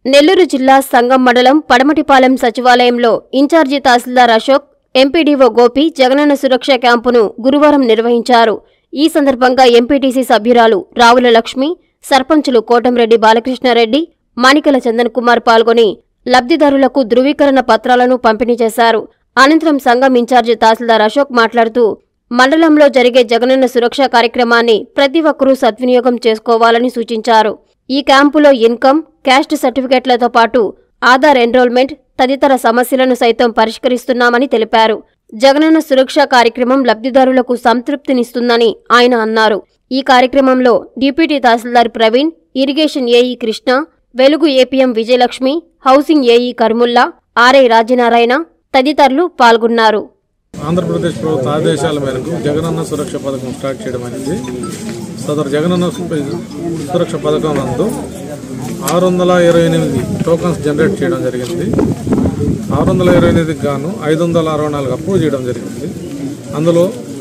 నెల్లూరు జిల్లా సంగం మండలం పడమటిపాలెం సచివాలయంలో ఇన్ఛార్జి తహసీల్దార్ అశోక్ ఎంపీడీఓ గోపి జగనన్న సురక్ష క్యాంపును గురువారం నిర్వహించారు ఈ సందర్భంగా ఎంపీటీసీ సభ్యురాలు రావుల లక్ష్మి సర్పంచులు కోటంరెడ్డి బాలకృష్ణారెడ్డి మాణికల చందన్ కుమార్ పాల్గొని లబ్ధిదారులకు ధృవీకరణ పత్రాలను పంపిణీ చేశారు అనంతరం సంఘం ఇన్ఛార్జి తహసీల్దార్ అశోక్ మాట్లాడుతూ మండలంలో జరిగే జగనన్న సురక్ష కార్యక్రమాన్ని ప్రతి ఒక్కరూ సద్వినియోగం చేసుకోవాలని సూచించారు ఈ క్యాంపులో ఇన్కమ్ క్యాస్ట్ సర్టిఫికెట్లతో పాటు ఆధార్ ఎన్రోల్మెంట్ తదితర సమస్యలను సైతం పరిష్కరిస్తున్నామని తెలిపారు జగనన్న సురక్ష కార్యక్రమం లబ్ధిదారులకు సంతృప్తినిస్తుందని ఆయన అన్నారు ఈ కార్యక్రమంలో deputy tahsildar Praveen irrigation AE Krishna Velugu APM Vijayalakshmi housing AE Karmulla RI Rajanarayana తదితరులు పాల్గొన్నారు ఆంధ్రప్రదేశ్ ప్రభుత్వ ఆదేశాల మేరకు జగనన్న సురక్ష పథకం స్టార్ట్ చేయడం అనేది సదరు జగనన్న సురక్ష పథకం నందు ఆరు వందల ఇరవై ఎనిమిది టోకన్స్ జనరేట్ చేయడం జరిగింది ఆరు వందల ఇరవై ఎనిమిదికి గాను ఐదు వందల అరవై నాలుగు అప్రూవ్ చేయడం జరిగింది అందులో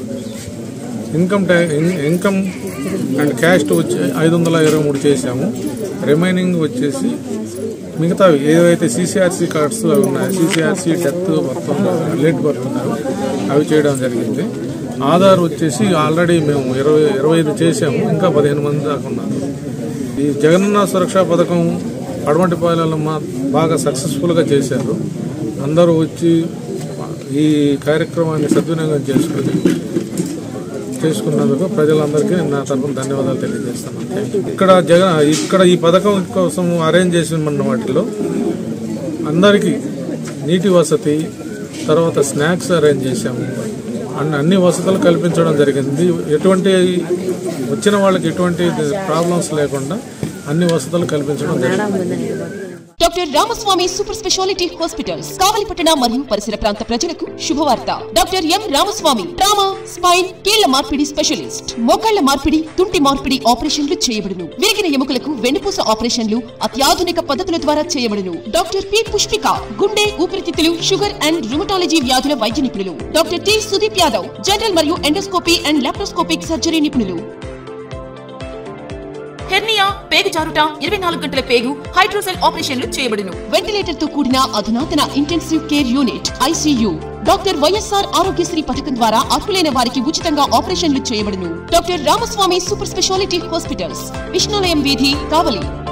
ఇన్కమ్ ట్యా ఇన్- ఇన్కమ్ అండ్ క్యాస్ట్ వచ్చి ఐదు వందల ఇరవై మూడు చేశాము రిమైనింగ్ వచ్చేసి మిగతావి ఏవైతే సీసీఆర్సీ కార్డ్స్ అవి ఉన్నాయి CCRC death birth late birth ఉన్నారు అవి చేయడం జరిగింది ఆధార్ వచ్చేసి ఆల్రెడీ మేము ఇరవై ఇరవై ఐదు చేసాము ఇంకా పదిహేను మంది దాకా ఉన్నారు ఈ జగనన్న సురక్షా పథకం పడమటిపాలెంలో మా బాగా సక్సెస్ఫుల్గా చేశారు అందరూ వచ్చి ఈ కార్యక్రమాన్ని సద్వినియోగం చేసుకుని చేసుకున్నందుకు ప్రజలందరికీ నా తరఫున ధన్యవాదాలు తెలియజేస్తున్నాను ఇక్కడ జగన్ ఇక్కడ ఈ పథకం కోసం అరేంజ్ చేసిన వాటిలో అందరికీ నీటి వసతి తర్వాత స్నాక్స్ అరేంజ్ చేశాము అన్ని అన్ని వసతులు కల్పించడం జరిగింది ఎటువంటి వచ్చిన వాళ్ళకి ఎటువంటి ప్రాబ్లమ్స్ లేకుండా అన్ని వసతులు కల్పించడం జరిగింది doctor Ramaswamy super speciality hospitals కావలిపట్టణ మరియు పరిసర ప్రాంత ప్రజలకు శుభవార్త doctor M Ramaswamy trauma spine కీళ్ల మార్పిడి స్పెషలిస్ట్ మోకాళ్ల మార్పిడి తుంటి మార్పిడి ఆపరేషన్లు చేయబడును విరిగిన ఎముకలకు వెన్నుపూస ఆపరేషన్లు అత్యాధునిక పద్ధతుల ద్వారా చేయబడును డాక్టర్ పి పుష్పిక గుండె ఊపిరితిత్తులు షుగర్ అండ్ రుమటాలజీ వ్యాధుల వైద్య నిపుణులు doctor T Sudeep Yadav general మరియు ఎండోస్కోపీ అండ్ లాప్రోస్కోపిక్ సర్జరీ నిపుణులు హెర్నియా పేగు జారుట ఇరవై నాలుగు గంటల పేగు హైడ్రోసెల్ ఆపరేషన్లు చేయబడును వెంటిలేటర్ తో కూడిన అధునాతన intensive care unit ICU doctor YSR Aarogyasri పథకం ద్వారా అర్హులైన వారికి ఉచితంగా ఆపరేషన్లు చేయబడును doctor Ramaswamy super speciality hospitals Vishnalayam వీధి కావలి